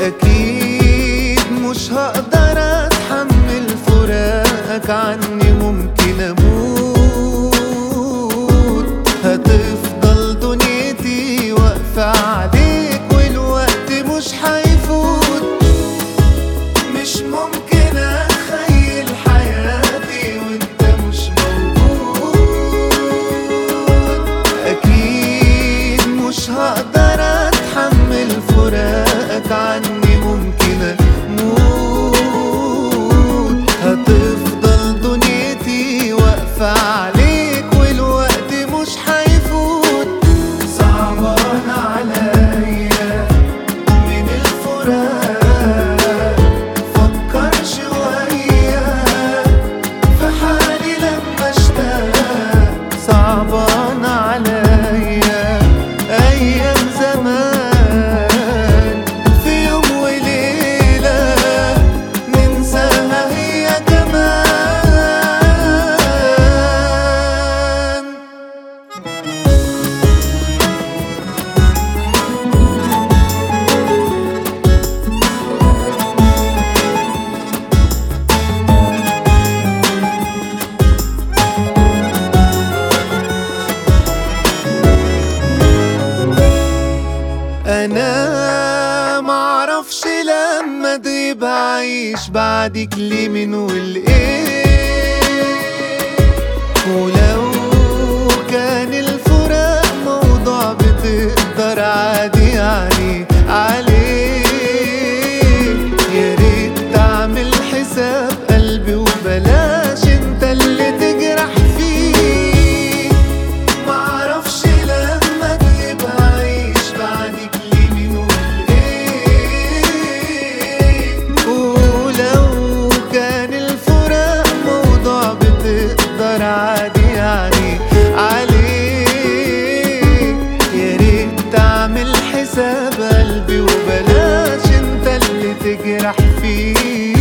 أكيد مش هقدر أتحمل فراقك عني ممكن أموت هتفضل دنيتي واقفة عليك والوقت مش هيفوت مش ممكن أتخيل حياتي وأنت مش موجود أكيد مش هقدر أتحمل فراقك عني ممكن أموت هتفضل دنيتي واقفة عليك والوقت مش هيفوت صعبان عليا من الفراق فكر شوية في حالي لما اشتاق صعبان عليا أيام زمان في يوم وليلة ننساها هي كمان انا معرفش لما ده يبقى عايش بعدك ليه من والايه ولو كان الفراق موضوع بتقدر عادي يعني عليه يا ريت تعمل حساب قلبي وبلاش انت اللي تجرح فيه معرفش لما تبقى عايش بعدك ليه مين والايه ولو كان الفراق موضوع بتقدر عادي يعني عليه يا ريت تعمل حساب قلبي وبلاش انت اللي تجرح فيه